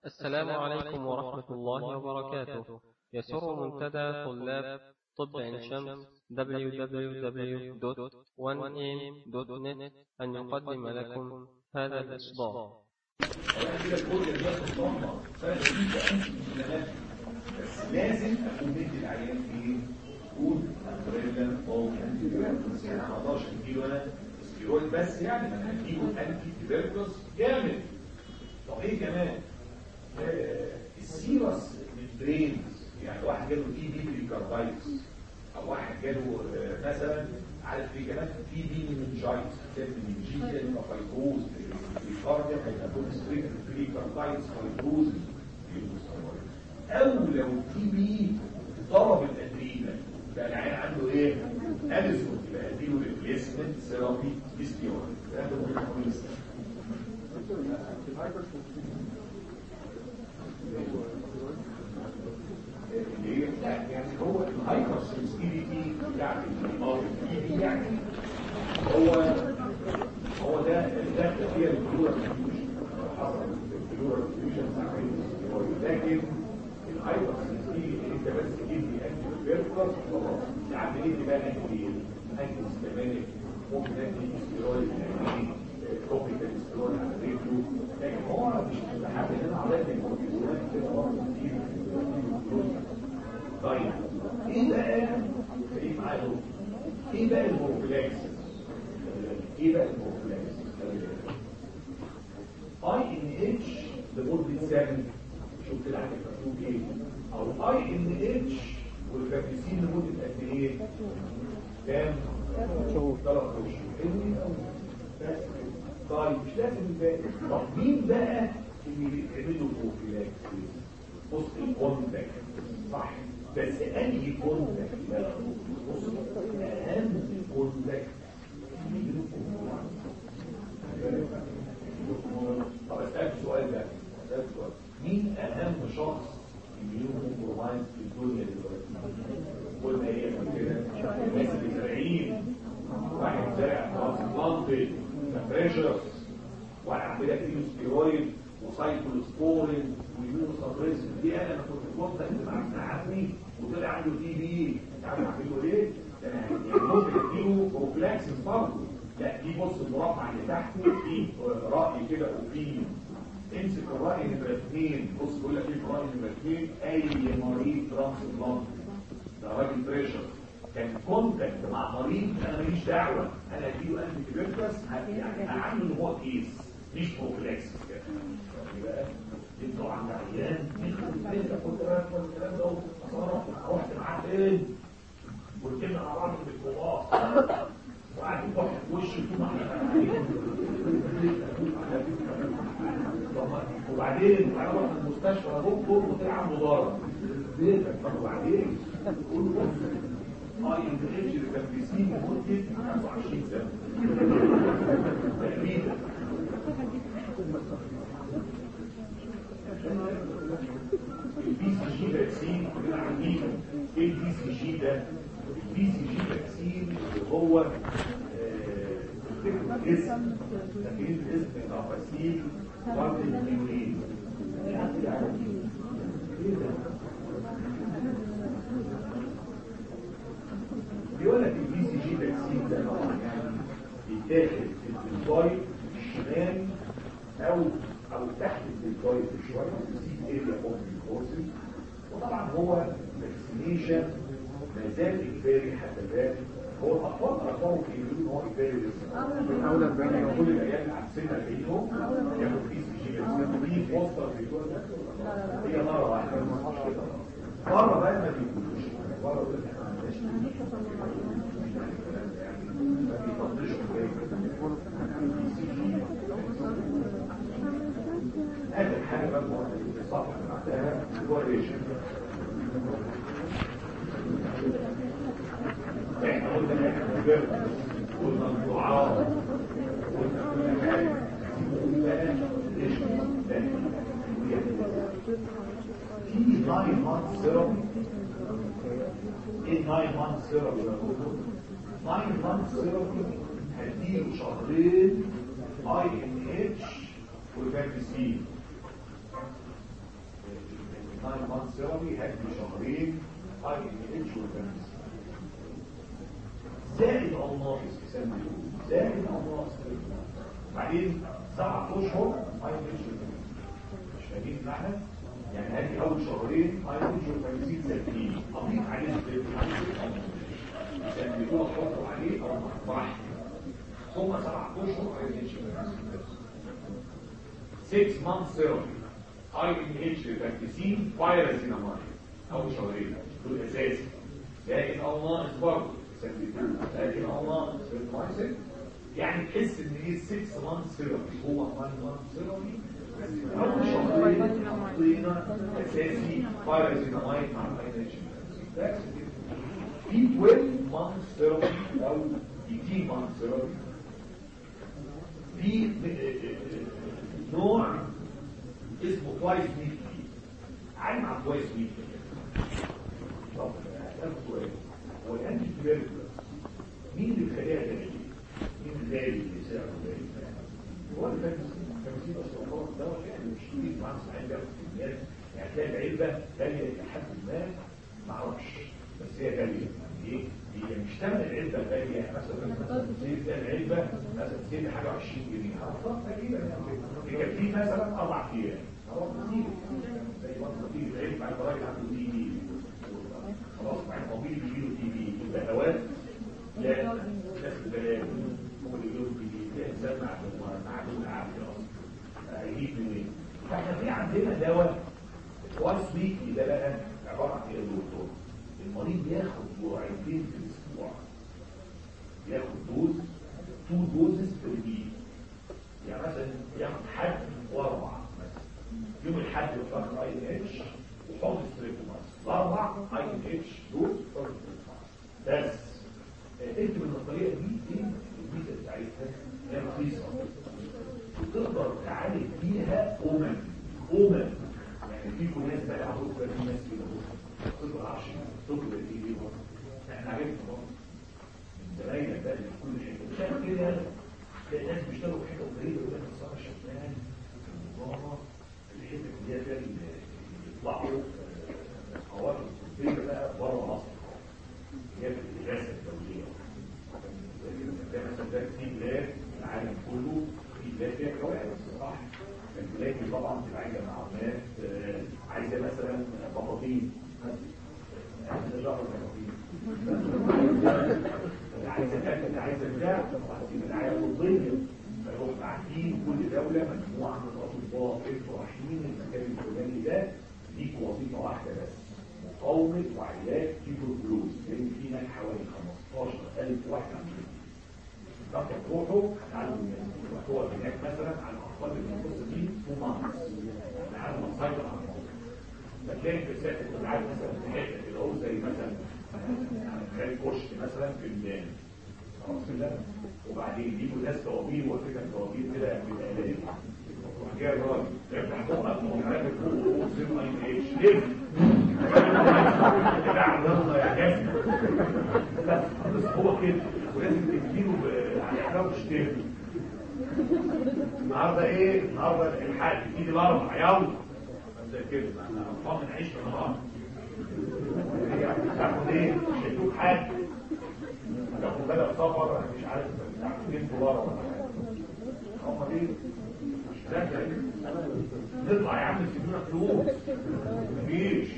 السلام عليكم ورحمة الله وبركاته يسر منتدى طلاب طب عين شمس www.1am.net أن يقدم لكم هذا الإصدار كده كل الناس مصنع فانا بديك انت بس لازم اكون مدي العيان ايه؟ قول امبريلا او انتي تيبركلوس يعني ما اقدرش اديله انا ستيرويد بس يعني ما انا هديله انتي تيبركلوس جامد طب ايه كمان؟ آه السيرس ممبرين يعني واحد جاله تي بي بريكاردايتس او واحد جاله آه مثلا عارف في كمان في بي منجايتس كان منجيت كان فايبروز الكارديا هيكون ستريت بريكاردايتس فايبروز او لو تي بي ضرب الادرينال يبقى العيان عنده ايه؟ اديسون يبقى اديله ريبليسمنت ثيرابي بستيرويد ده مهم قوي اللي هي يعني هو الهايبر سنسيتيفيتي يعني البي يعني هو هو ده ده هي الكلور حصل الكلور فيوجن لكن الهايبر سنسيتيفيتي انت بس تدي انتي بيركر خلاص يا عم ادي بقى انتي انتي سيستماتيك ممكن انتي ستيرويد يعني توبيكال ستيرويد على ريتو لكن هو مش لحد هنا عملت الكورتيزون كده برضه كتير طيب ايه بقى ايه معايا ايه بقى البروفلاكس ايه بقى البروفلاكس اي ان اتش لمده سنه شفت العدد مكتوب ايه او اي ان اتش والفابريسين لمده قد ايه كام شهور ثلاث اشهر بس طيب مش لازم الباقي طب مين بقى اللي بيعملوا بروفلاكس بص الكونتاكت صح بس انهي كونتاكت بص اهم كونتاكت طب اسالك سؤال ده اسالك سؤال مين اهم شخص يميلهم كومبرومايز في الدنيا دلوقتي قلنا ايه كده الناس اللي زارعين واحد زارع ترانسبلانتد بريشرز واحد عمال فيه ستيرويد وسايكلوسبورين ويمون سبريسن دي انا كنت في كونتاكت مع ابن عمي وطلع عنده تي بي انت عارف اعمل له ايه؟ يعني ممكن اديله بروفلاكسس برضه لا دي بص المربع اللي تحته في راي كده اوبينيون امسك الراي نمره اثنين بص بيقول لك ايه في الراي نمره اثنين اي مريض ترانسبلانت ده راجل بريشر كان كونتاكت مع مريض انا ماليش دعوه انا اديله انتي بيركس يعني اعمل ان هو كيس مش بروفلاكسس كده يبقى انتوا عند عيان انت كنت رايح الكلام ده اصلا رحت معاه فين وركبنا مع بعض في الكبار وقاعدين واحد في وشه طول وبعدين وبعدين رحت المستشفى دكتور وطلع عنده ضرر بيتك طب وبعدين قول له اه الانترنج اللي كان بيسيب مده 25 سنه تقريبا البي سي جي فاكسين كلنا عارفين ايه البي سي جي ده البي سي جي فاكسين اللي هو اسم لكن الاسم بتاع فاكسين وارد النيورين بيقول لك البي سي جي فاكسين ده يعني بيتاخد في الفايل الشمال او او تحت الدلتويد شويه في اريا اوف الكورسز وطبعا هو فاكسينيشن ما زال اجباري حتى الان هو الاطفال اطفال بيقولوا ان هو اجباري لسه اولى بين كل العيال عن سن 40 ياخد بي سي جي في بوستر بيقول هي مره واحده مره بقى ما بيقولوش مره يقول لك احنا ما عندناش ما بيفضلش بي سي جي هذا الحاجة بقى الصفحة اللي بعدها هو الريشن احنا قلنا ان احنا مجرد قلنا الدعاء قلنا كل حاجة قلنا ريشن في 9 مانث سيرم ايه 9 مانث سيرم 9 مانث سيرم هديله شهرين اي ان اتش والفاكسين ثيرابي هدي شهرين اي ان اتش وفانس زائد او ناقص يسمى زائد او ناقص بعدين سبع اشهر اي ان اتش وفانس مش فاهمين المعنى؟ يعني هدي اول شهرين اي ان اتش وفانسين ثابتين اضيف عليه عشان بيكون حطوا عليه او راح ثم سبع اشهر اي ان اتش وفانس 6 months therapy اي ان اتش فاكسين فايرسينامايد اول شهرين دول اساسي لكن او ناقص برضه لكن او ناقص في المايسن يعني تحس ان هي 6 months therapy هو 1 month therapy بس اول شهرين حطينا اساسي فايرسينامايد مع الاي اتش في 12 months therapy او 18 months therapy في نوع اسمه توايس ميت عين مع توايس ميت طب اسالك سؤال هو الانتي تيوبركلوز مين اللي بيخليها غالي؟ مين الغالي اللي سعره غالي؟ هو اللي كان كان اصلا هو دوت يعني مش كتير مع اسماعيل بياخد كميات يعني تلاقي العلبه غاليه الى حد ما ما اعرفش بس هي غاليه يعني ايه؟ هي مش ثمن العلبه غاليه يعني مثلا زيت العلبه مثلا زيت حاجه 20 جنيه خلاص تقريبا يعني كان في مثلا اربع ايام خلاص كتير زي ما انت تيجي العلبه بعد راجل عنده دي بي خلاص بعد طبيب بيجي له دي بي يبقى هوات لا ناس البلاد هو اللي يقول دي بي ده انسان معدوم العافيه اصلا هيجيب منين؟ فاحنا في عندنا دواء توايس ويكلي ده بقى عباره عن ايه يا دكتور؟ المريض بياخد جرعتين في الاسبوع ياخد دوز تو دوزز في الويك يعني مثلا ياخد حد واربع مثلا يوم الحد يفكر اي ان اتش وحط ستريبتومايس الاربع اي ان اتش دوز بس انت من الطريقه دي ايه الميزه بتاعتها هي رخيصه وتقدر تعالج بيها امم امم يعني في ناس بقى عروض في ناس كده تقدر عشان تقدر دي دي احنا عرفنا من زمايلك بقى في كل حته شايف كده تلاقي ناس بيشتغلوا في حته قريبه يقول لك اصل انا شغال في النظام الحته اللي هي فيها يطلعوا قوارب الطبيه بقى بره مصر هي في الدراسه الدوليه ده مثلا ده في بلاد العالم كله في بلاد فيها كوارث صح البلاد دي طبعا بتبقى عايزه معلومات عايزه مثلا بطاطين عايزه جهر بطاطين عايزه كذا عايزه بتاع عايزين الرعايه الطبيه فيروح بعتين كل دوله مجموعه من الاطباء انتوا رايحين المكان الفلاني ده ليك وظيفه واحده بس مقاومه وعلاج تيبروكلوز لان في هناك حوالي 15000 واحد عندهم فانت تروحوا تعالوا هو هناك مثلا على الاطفال اللي القصه دي تو مانثس لحد ما تسيطر على الموضوع فتلاقي في الساعه تبقى عارف مثلا في حته كده اهو زي مثلا خارج كشك مثلا في الميدان خلاص كده وبعدين يجيبوا ناس طوابير وفكره طوابير كده بالالاف وراح جاي الراجل يفتح بقك ويعمل فوق ويقسم اي اتش ليه؟ يا عبد الله يا جاسم بس هو كده ولازم تديله على حلاوه تشتري النهارده ايه؟ النهارده الحاج ايدي الاربع يلا زي كده انا طمن عيش في النهار تاخد ايه؟ مش هيدوك حاجه تاخد بدل سفر مش عارف 2 دولار ولا حاجه هم دي مش فاكر نطلع يا عم تدينا فلوس مفيش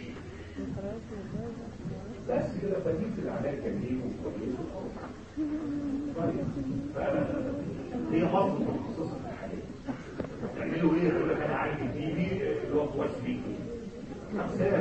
بس كده فجبت العلاج كان ايه وكويس طيب هي مصر متخصصه في الحالات تعملوا ايه يقول لك انا عندي دي بي اللي هو كويس بيكي امثال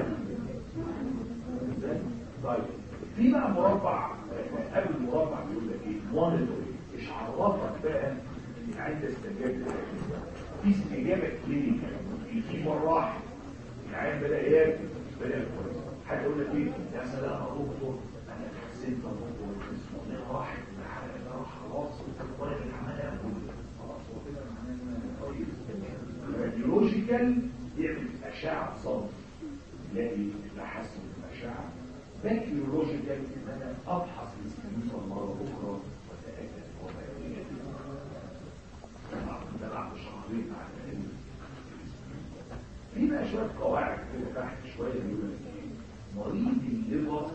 طيب في بقى مربع قبل المربع بيقول لك ايه مونيتورنج مش عرفك بقى عند استجابه في استجابه كلينيكال في مراحل العيان بدا ياكل بدا كويس حد يقول لك ايه يا سلام يا دكتور انا اتحسنت يا دكتور انا راح راح خلاص طالع العمليه كله خلاص هو كده معناه طيب الراديولوجيكال يعمل اشعه صدر تلاقي تحسن في الاشعه باكيولوجيكال ان انا ابحث الاستنسال مره اخرى واتاكد هو ده بعد شهرين على الاقل في بقى شويه قواعد كده تحت شويه بيقول لك ايه مريض الليفر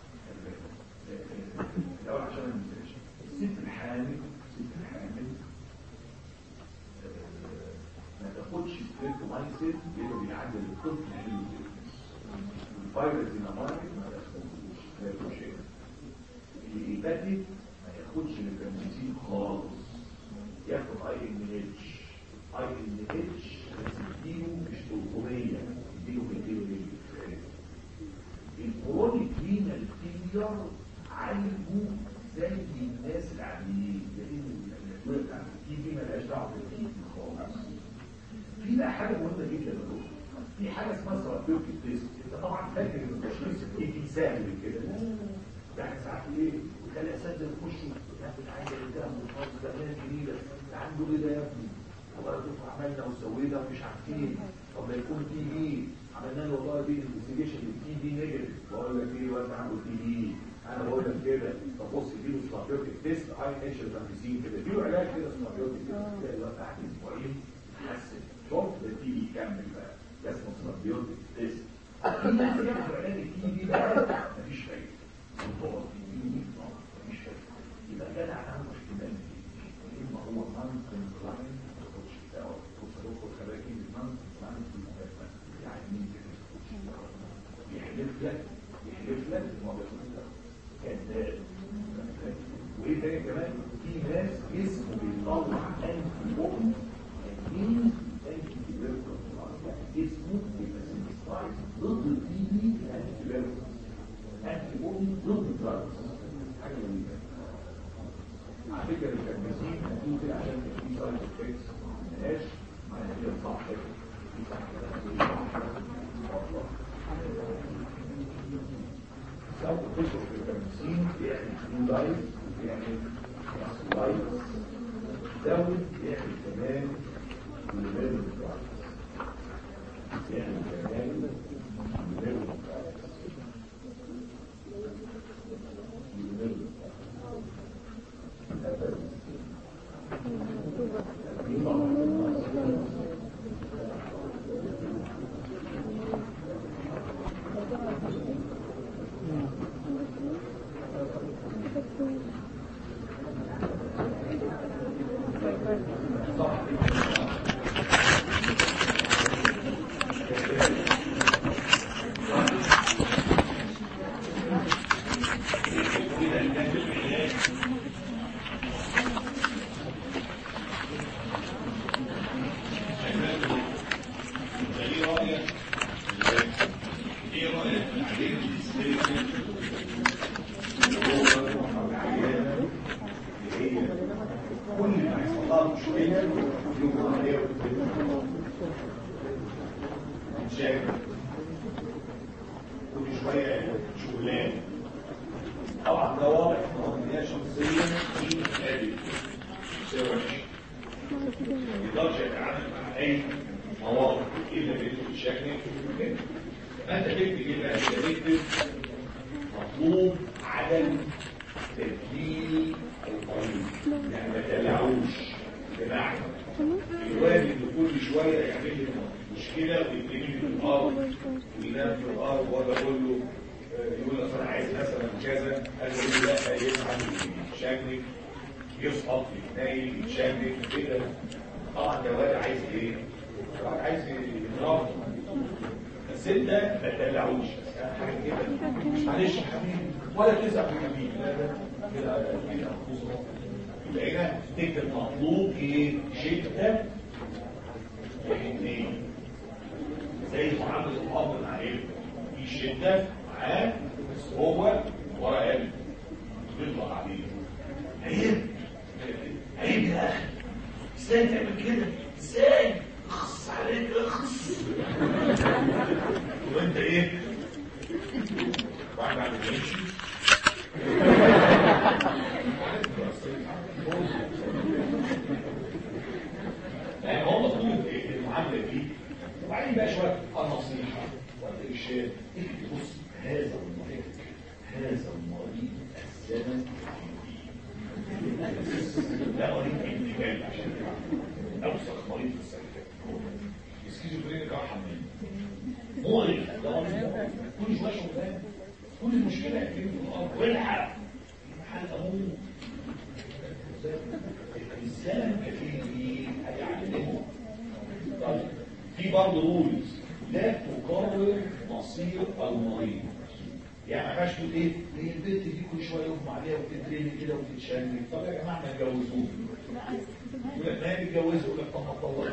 الاول عشان ما ننساش الست الحامل الست الحامل ما تاخدش ستريبتومايسين لانه بيعدل الطفل الفيروس دينامايت ما تاخدوش ما ياخدش الهيباتيك ما ياخدش البنزين خالص ياخد اي ان اتش اي ان اتش بس اديله مش 300 اديله 200 الكرونيك رينال فيلير عالجه زي الناس العاديين لان الادويه بتاعت التي بي مالهاش دعوه بالتي بي خالص في بقى حاجه مهمه جدا يا دكتور في حاجه اسمها ثيرابيوتيك تيست انت طبعا فاكر ان تشخيص التي بي سهل كده يعني ساعات ايه وتلاقي اساتذه يخشوا ياخد حاجه قدام الخاص ده ناس جديده عنده ايه ده يا ابني والله دكتور عملنا وسوينا ومش عارفين طب ما يكون تي بي عملنا له والله دي انفستيجيشن التي بي نيجاتيف بقول لك ايه وانت عنده تي بي انا بقول لك كده طب بص اديله سلافيوتيك تيست اي اتش 50 كده اديله علاج كده سلافيوتيك تلاقي الوقت بعد اسبوعين تحسن شوف ده التي بي يكمل بقى ده اسمه سلافيوتيك تيست في ناس ياخدوا علاج التي بي بقى مفيش فايده هو التي بي مفيش فايده يبقى جدع عنده احتمال اما هو نون كومبلاين الكوتش بتاعه توصل له خلاكي نون كومبلاين في المهمه يعني مين يحلف لك يحلف لك ان هو بياخد كذاب وايه تاني كمان في ناس جسمه بيطلع انتي بوكس مين انتي بيركل يعني جسمه بيبقى سنسيتايز ضد التي بي انتي بيركل انتي بوكس ضد الدراجز حاجه غريبه على فكره الكرمزين هتقول كده عشان في سايد افكتس ملهاش معناها كده صح كده في صح كده سايد افكتس في الكرمزين بيعمل لايف بيعمل لايف زود بيعمل كمان ليفل بيعمل كمان ليفل ليفل مقرف ده مريض مقرف كل شويه شغلانه كل المشكله يا كريم في الارض والحق محل امون الزمن كفيل هيعلمه طيب في برضه رولز لا تقرر مصير المريض يعني ما ينفعش تقول ايه هي البنت دي كل شويه يغمى عليها وتترمي كده وتتشنج طب يا جماعه ما تجوزوه يقول لك ما هي بتجوزه يقول لك طب ما تطلقوا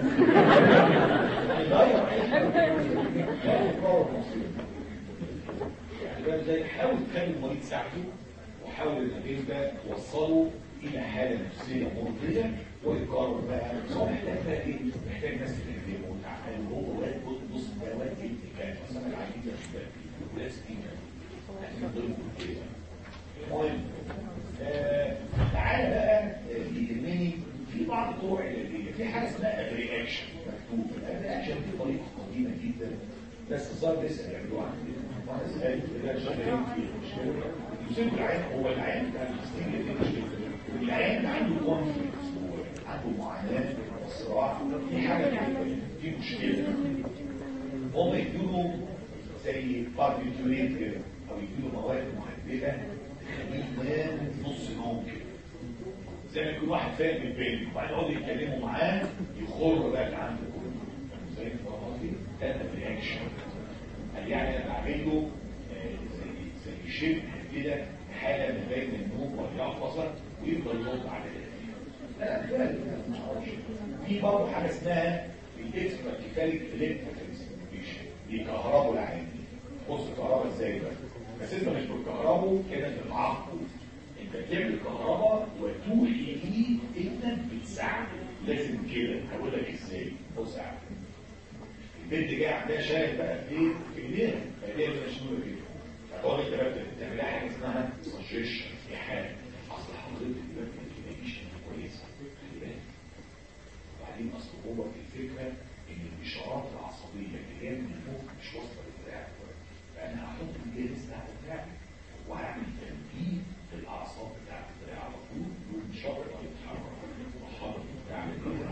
يغير اي حاجه لا تقرر مصير يعني بقى ازاي حاول تخلي المريض تساعده وحاول انك انت توصله الى حاله نفسيه مرضيه ويقرر بقى هو محتاج بقى ايه؟ محتاج ناس تخدمه وتعقله وهو واد بص ده واد ابن كان مثلا العجيب ده مش ولازم يعني ضرب كده المهم آه، تعالى بقى آه، يهمني في بعض الطرق العلاجيه في حاجه اسمها رياكشن مكتوب الرياكشن دي طريقه قديمه جدا بس الظاهر لسه بيعملوها عندنا وانا سالت الرياكشن ده ايه المشكله يصيب العين هو العين بتاع الفلسطيني دي مشكله العين اللي عنده كونفليكت عنده معاناه وصراع في حاجه كده، في مشكله هم يدوا زي باربيتوريت كده او يدوا مواد مهدئه تخليه ينام نص نوم كده زي ما يكون واحد فاهم البين وبعدين يقعدوا يتكلموا معاه يخر بقى اللي عنده كله زي ما قصدي ده رياكشن قال يعني انا بعمل له آه، زي زي شبه كده حاله ما بين النوم واليقظه ويفضل يرد على ده لا لا ما اعرفش في برضه حاجه اسمها الاكستراتيكاليك الكتريكيشن بيكهربوا العين بص الكهرباء ازاي بقى بس انت مش بتكهربه كده بالعقل انت بتعمل كهرباء وتوحي ليه انك بتساعده لازم كده هقول لك ازاي بص يا عم البنت جايه عندها شاي بقى في ايه في ايديها ايديها مش نور كده فهو انت بقى بتعمل حاجه اسمها سجيشن في حاجه اصل حضرتك دلوقتي ما تلاقيش كويسه خلي بالك وبعدين اصل هو الفكره ان الاشارات العصبيه اللي جايه من فوق مش واصله للدراع فانا هحط الجهاز تحت الدراع وهعمل تنبيه للاعصاب بتاعت الدراع على طول يقوم شاطر يتحرك وحاطط الدراع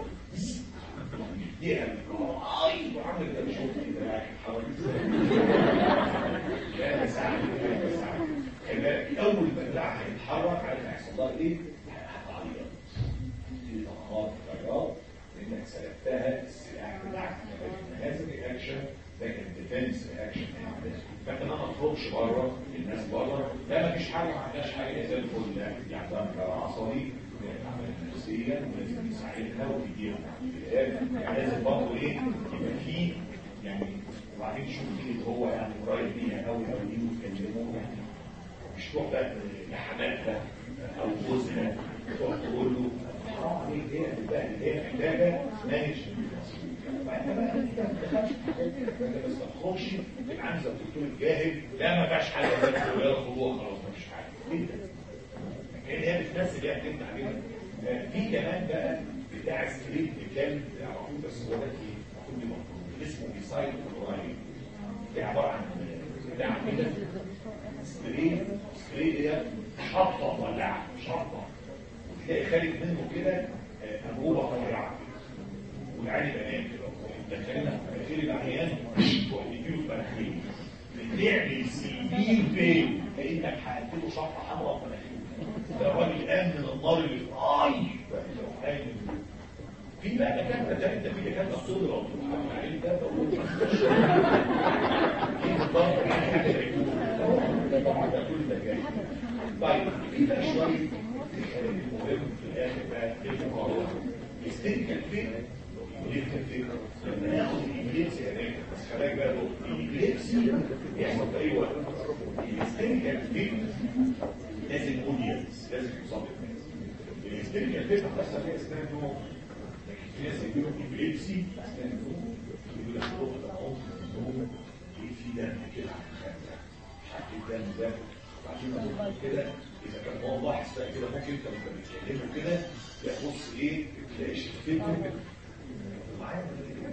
يديها الكهرباء اي وعامل ده مش ممكن الدراع يتحرك ازاي لا ساعه لا ساعه خلي بالك اول ما الدراع هيتحرك عارف هيحصل لها ايه؟ هتعيط تبتدي تنهار تغيرات لانك سلبتها السلاح بتاعك لكن هذا الرياكشن ده كان ديفنس رياكشن فانت ما تخرجش بره الناس بره لا مفيش حاجه ما عندهاش حاجه زي الفل لا دي عندها انكار عصبي تعبانه نفسيا ولازم تساعدها وتديها يعني لازم برضه ايه يبقى في يعني وبعدين تشوف مين اللي هو يعني قريب ليها قوي قوي دي وتكلمه يعني مش تروح بقى لحماتها او جوزها تروح تقول له حرام عليك ايه بقى اللي هي محتاجه مانج فانت بقى انت ما تدخلش في حاجات كده انت بس ما تخرجش تبقى عامل زي الدكتور الجاهل لا ما فيهاش حاجه زي الدكتور خدوها خلاص ما فيش حاجه ليه ده؟ كان هي بتمثل يعني بتمنع عليها في كمان بقى بتاع سكريبت كان معروف بس هو ده ايه؟ المفروض يبقى مطلوب. اسمه بيسايد كلورايد ده عباره عن بتاع كده سبراي سبراي هي شطه مولعه شطه وتلاقي خارج منه كده آه، انبوبه رفيعه والعين بنام كده دخلنا في مناخير العيان وهيجيله مناخير بتعمل سيبيل بين كانك حققت له شطه حمراء في مناخيره ده راجل قام من النار اللي في اي قايم من في بقى دكاتره ده انت في دكاتره صدر العين ده بقول طيب في بقى شويه مهم في الاخر بقى المقارنه استنكر فين وليفت فين لما ناخد الانجليزي هناك بس خلاك بقى الانجليزي يحصل في اي وقت الاستنكر فين لازم اودينس لازم يصاب الناس الاستنكر فين بتحصل فيها اسمها نوع لكن في ناس يقولوا ابليبسي اسمها نوع يقول لك روح ده اهو ايه في دم كده على الخده حق الدم ده وبعدين ما كده اذا كان هو لاحظ بقى كده ممكن انت لما بتكلمه كده تلاقي بص ايه تلاقي شفتته معايا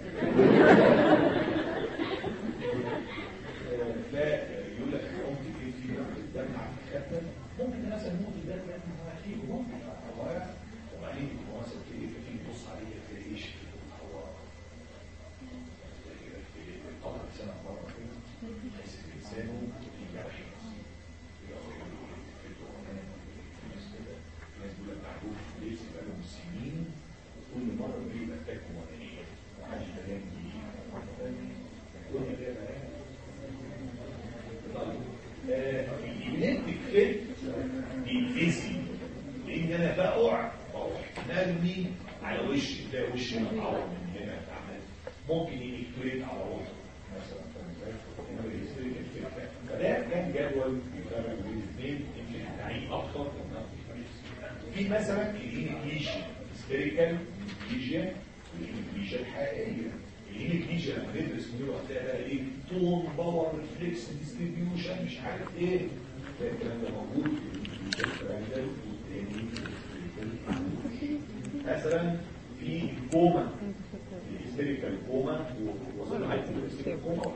فيقول لك ممكن ايه في الدم على الخده ممكن مثلا ممكن ده يعني هو اكيد ممكن هو وبعدين هو مثلا في في بص عليه تلاقيه هو طبعا سنه مره كده مثلا فاهم ازاي؟ انما الهيستيريكال كده فده كان جدول يفرق بين الاثنين يمكن هنعيد اكتر في مثلا الانكليشن هيستيريكال انكليشن والانكليشن الحقيقيه الانكليشن لما ندرس نيورو هتلاقي بقى ايه تون باور ريفلكس ديستريبيوشن مش عارف ايه ده الكلام ده موجود في الانكليشن مثلا في الكوما الهيستيريكال كوما وصلنا عايز الهيستيريكال كوما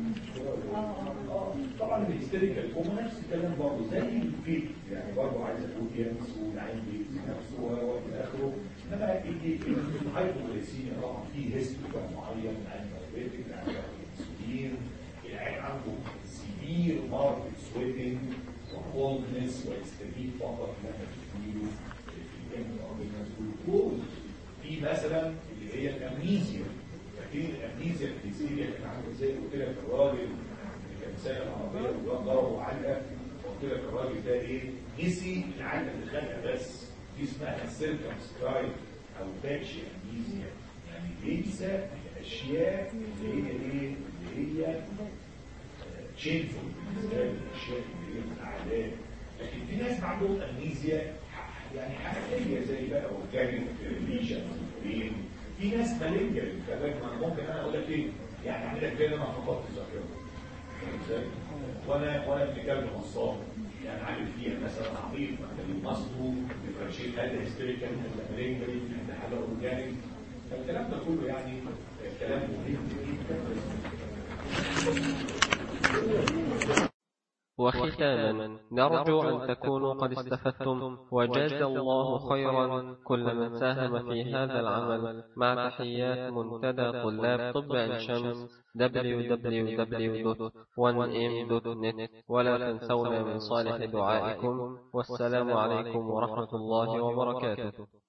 طبعا الهيستيريكال كوما نفس الكلام برضه زي الفيك يعني برضه عايز اقول ينس والعين بيأذي نفسه والى اخره انما الهايبوغليسيميا طبعا في هيستوري معين عن دايابيتك عن الانسولين العين عنده سيفير ماركت سويتنج وكولدنس ويستفيد فقط لما تديله في الجلوكوز في مثلا اللي هي الامنيزيا فاكرين الامنيزيا الفيزيكيه كان عامل ازاي قلت لك الراجل اللي كان سايق العربيه والواد ضربه علقه قلت لك الراجل ده ايه نسي العلقه اللي خدها بس دي اسمها سيركمسكرايب او باتشي امنيزيا يعني بينسى الاشياء اللي هي ايه اللي هي تشينفول بالنسبه له الاشياء اللي هي الاعلام لكن في ناس عندهم امنيزيا يعني حقيقيه زي بقى اورجانيك ليجن برين في ناس مالجه كذلك ممكن انا اقول لك ايه يعني اعمل لك كده انا فقدت الذاكره ازاي وانا وانا ابن كلب نصاب يعني عامل فيها مثلا عقيق مثلا مصدو ديفرنشيت هذا هيستوريكال هذا مالجه هذا حاجه اورجانيك فالكلام ده كله يعني كلام مهم جدا وختاما نرجو أن تكونوا قد استفدتم وجاز الله خيرا كل من ساهم في هذا العمل مع تحيات منتدى طلاب طب عين شمس www.1m.net ولا تنسونا من صالح دعائكم والسلام عليكم ورحمة الله وبركاته